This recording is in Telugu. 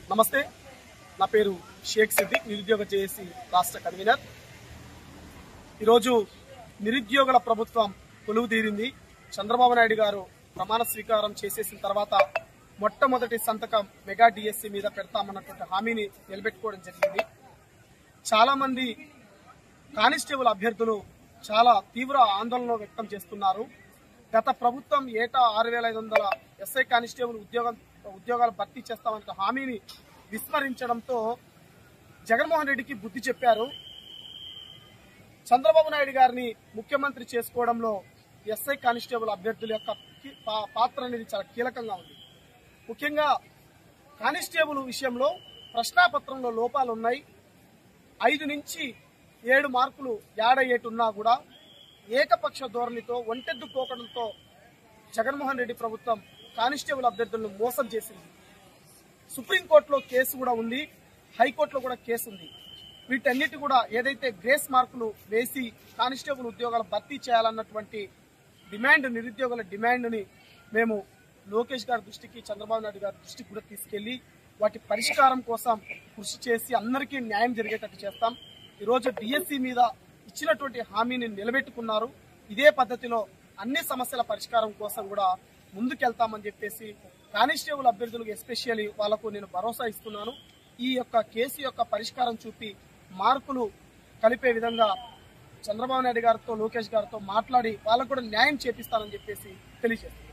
నమస్తే నా పేరు షేక్ సిద్దిక్ నిరుద్యోగ జేఏసీ రాష్ట్ర కన్వీనర్ ఈరోజు నిరుద్యోగుల ప్రభుత్వం కొలువు తీరింది చంద్రబాబు నాయుడు గారు ప్రమాణ స్వీకారం చేసేసిన తర్వాత మొట్టమొదటి సంతకం మెగా డిఎస్సి మీద పెడతామన్నటువంటి హామీని నిలబెట్టుకోవడం జరిగింది చాలా మంది కానిస్టేబుల్ అభ్యర్థులు చాలా తీవ్ర ఆందోళన వ్యక్తం చేస్తున్నారు గత ప్రభుత్వం ఏటా ఆరు వేల ఐదు వందల ఎస్ఐ కానిస్టేబుల్ ఉద్యోగం ఉద్యోగాలు భర్తీ చేస్తామన్న హామీని విస్మరించడంతో జగన్మోహన్ రెడ్డికి బుద్ధి చెప్పారు చంద్రబాబు నాయుడు గారిని ముఖ్యమంత్రి చేసుకోవడంలో ఎస్ఐ కానిస్టేబుల్ అభ్యర్థుల యొక్క కీ- పా- పాత్ర అనేది చాలా కీలకంగా ఉంది ముఖ్యంగా కానిస్టేబుల్ విషయంలో ప్రశ్నాపత్రంలో లోపాలు ఉన్నాయి ఐదు నుంచి ఏడు మార్కులు యాడ ఏటు ఉన్నా కూడా ఏకపక్ష ధోరణితో ఒంటెద్దు పోకడంతో జగన్మోహన్ రెడ్డి ప్రభుత్వం కానిస్టేబుల్ అభ్యర్థులను మోసం చేసింది సుప్రీంకోర్టులో కేసు కూడా ఉంది హైకోర్టులో కూడా కేసు ఉంది వీటన్నిటి కూడా ఏదైతే గ్రేస్ మార్కులు వేసి కానిస్టేబుల్ ఉద్యోగాలు భర్తీ చేయాలన్నటువంటి డిమాండ్ నిరుద్యోగుల డిమాండ్ని మేము లోకేష్ గారి దృష్టికి చంద్రబాబు నాయుడు గారి దృష్టికి కూడా తీసుకెళ్లి వాటి పరిష్కారం కోసం కృషి చేసి అందరికీ న్యాయం జరిగేటట్టు చేస్తాం ఈరోజు డిఎస్సి మీద ఇచ్చినటువంటి హామీని నిలబెట్టుకున్నారు ఇదే పద్ధతిలో అన్ని సమస్యల పరిష్కారం కోసం కూడా ముందుకెళ్తామని చెప్పేసి కానిస్టేబుల్ అభ్యర్థులకు ఎస్పెషల్లీ వాళ్లకు నేను భరోసా ఇస్తున్నాను ఈ యొక్క కేసు యొక్క పరిష్కారం చూపి మార్కులు కలిపే విధంగా చంద్రబాబు నాయుడు గారితో లోకేష్ గారితో మాట్లాడి వాళ్ళకు కూడా న్యాయం చేపిస్తానని చెప్పేసి తెలియజేస్తాను